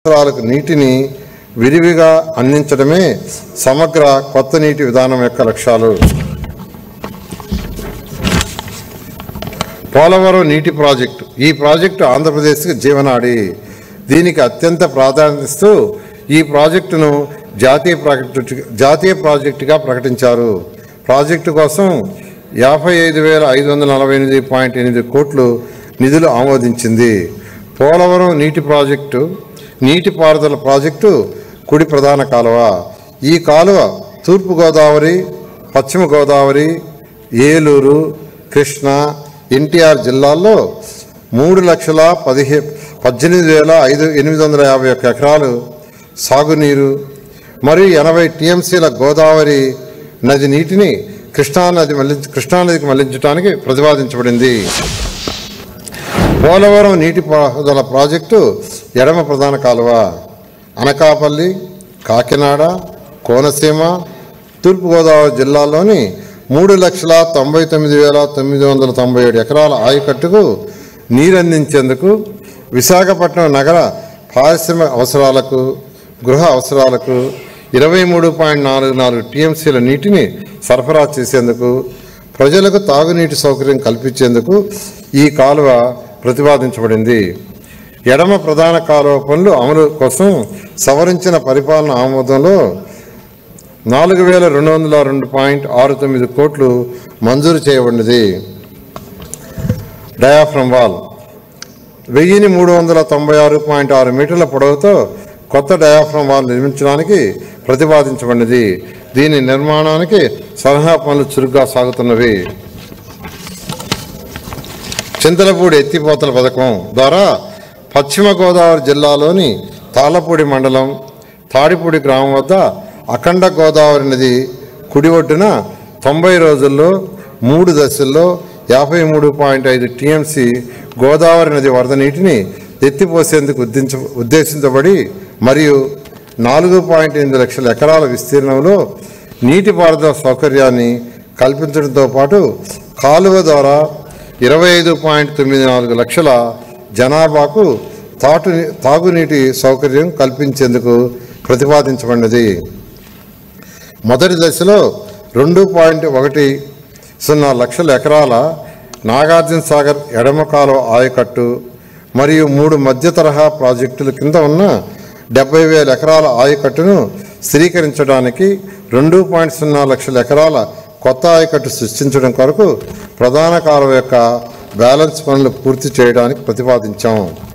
అవసరాలకు నీటిని విరివిగా అందించడమే సమగ్ర కొత్త నీటి విధానం యొక్క లక్ష్యాలు పోలవరం నీటి ప్రాజెక్టు ఈ ప్రాజెక్టు ఆంధ్రప్రదేశ్కి జీవనాడి దీనికి అత్యంత ప్రాధాన్యతనిస్తూ ఈ ప్రాజెక్టును జాతీయ ప్రాజెక్టు జాతీయ ప్రాజెక్టుగా ప్రకటించారు ప్రాజెక్టు కోసం యాభై ఐదు వేల ఐదు వందల నలభై ఎనిమిది పాయింట్ ఎనిమిది కోట్లు నిధులు ఆమోదించింది పోలవరం నీటి ప్రాజెక్టు నీటిపారుదల ప్రాజెక్టు కుడి ప్రధాన కాలువ ఈ కాలువ తూర్పుగోదావరి పశ్చిమ గోదావరి ఏలూరు కృష్ణా ఎన్టీఆర్ జిల్లాల్లో మూడు లక్షల పదిహే పద్దెనిమిది వేల ఐదు ఎనిమిది వందల యాభై ఒక్క ఎకరాలు సాగునీరు మరియు ఎనభై టీఎంసీల గోదావరి నది నీటిని కృష్ణానది మళ్లించ కృష్ణానదికి మళ్లించడానికి ప్రతిపాదించబడింది పోలవరం నీటిపారుదల ప్రాజెక్టు ఎడమ ప్రధాన కాలువ అనకాపల్లి కాకినాడ కోనసీమ తూర్పుగోదావరి జిల్లాల్లోని మూడు లక్షల తొంభై తొమ్మిది వేల తొమ్మిది వందల తొంభై ఏడు ఎకరాల ఆయకట్టుకు నీరందించేందుకు విశాఖపట్నం నగర పారిశ్రామిక అవసరాలకు గృహ అవసరాలకు ఇరవై మూడు పాయింట్ నాలుగు నాలుగు టీఎంసీల నీటిని సరఫరా చేసేందుకు ప్రజలకు తాగునీటి సౌకర్యం కల్పించేందుకు ఈ కాలువ ప్రతిపాదించబడింది ఎడమ ప్రధాన కాలువ పనులు అమలు కోసం సవరించిన పరిపాలన ఆమోదంలో నాలుగు వేల రెండు వందల రెండు పాయింట్ ఆరు తొమ్మిది కోట్లు మంజూరు చేయబడినది డయాఫ్రమ్ వాల్ వెయ్యిని మూడు వందల తొంభై ఆరు పాయింట్ ఆరు మీటర్ల పొడవుతో కొత్త డయాఫ్రమ్ వాల్ నిర్మించడానికి ప్రతిపాదించబడినది దీని నిర్మాణానికి సలహా పనులు చురుగ్గా సాగుతున్నవి చింతలపూడి ఎత్తిపోతల పథకం ద్వారా పశ్చిమ గోదావరి జిల్లాలోని తాళ్ళపూడి మండలం తాడిపూడి గ్రామం వద్ద అఖండ గోదావరి నది కుడి ఒడ్డున తొంభై రోజుల్లో మూడు దశల్లో యాభై మూడు పాయింట్ ఐదు టీఎంసీ గోదావరి నది వరద నీటిని ఎత్తిపోసేందుకు ఉద్దించ ఉద్దేశించబడి మరియు నాలుగు పాయింట్ ఎనిమిది లక్షల ఎకరాల విస్తీర్ణంలో నీటిపారుదల సౌకర్యాన్ని కల్పించడంతో పాటు కాలువ ద్వారా ఇరవై ఐదు పాయింట్ తొమ్మిది నాలుగు లక్షల జనాభాకు తాటు తాగునీటి సౌకర్యం కల్పించేందుకు ప్రతిపాదించబడినది మొదటి దశలో రెండు పాయింట్ ఒకటి సున్నా లక్షల ఎకరాల నాగార్జున సాగర్ ఎడమ కాలువ ఆయకట్టు మరియు మూడు మధ్య తరహా ప్రాజెక్టుల కింద ఉన్న డెబ్బై వేల ఎకరాల ఆయకట్టును స్థిరీకరించడానికి రెండు పాయింట్ సున్నా లక్షల ఎకరాల కొత్త ఆయకట్టు సృష్టించడం కొరకు ప్రధాన కాలువ యొక్క బ్యాలెన్స్ పనులు పూర్తి చేయడానికి ప్రతిపాదించాం